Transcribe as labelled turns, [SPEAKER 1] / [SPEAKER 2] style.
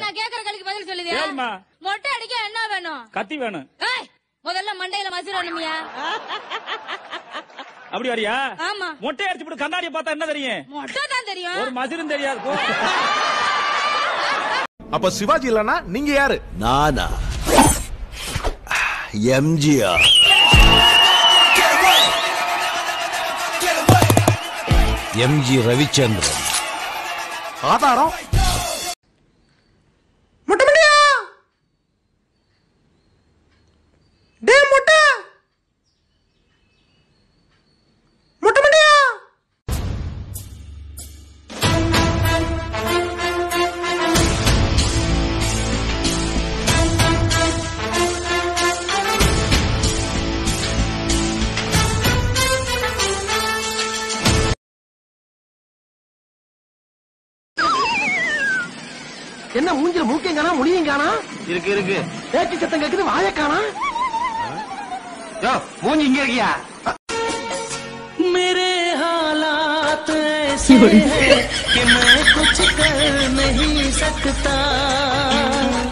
[SPEAKER 1] நான் கேக்குற கேள்விக்கு பதில் சொல்லுதியா
[SPEAKER 2] கேளும்மா.
[SPEAKER 1] மொட்டை அடிக்க என்ன வேணும்
[SPEAKER 2] கத்தி வேணும்
[SPEAKER 1] ஏய், முதல்ல மண்டையில மசிரணுமியா
[SPEAKER 2] அப்படி வரியா
[SPEAKER 1] ஆமா
[SPEAKER 2] மொட்டை அடிச்சு போட்டு கண்ணாடியை பார்த்தா என்ன தெரியும்
[SPEAKER 1] மொட்டை தான் தெரியும்
[SPEAKER 2] ஒரு மசிரும் தெரியாது போ.
[SPEAKER 3] அப்ப சிவாஜி இல்லனா நீங்க யாரு
[SPEAKER 4] நானா எம்ஜிஆர் எம்ஜி ரவிச்சந்திரன்
[SPEAKER 3] ஆதாரம்
[SPEAKER 5] என்ன மூஞ்சில மூக்கையும் காணா முடியும் காணா
[SPEAKER 6] இருக்கு இருக்கு
[SPEAKER 5] பேச்சு சத்தம் கேக்குது வாய காணா
[SPEAKER 6] யோ மூஞ்சி இங்க இருக்கியா
[SPEAKER 7] मेरे हालात ऐसे हैं कि मैं कुछ कर नहीं सकता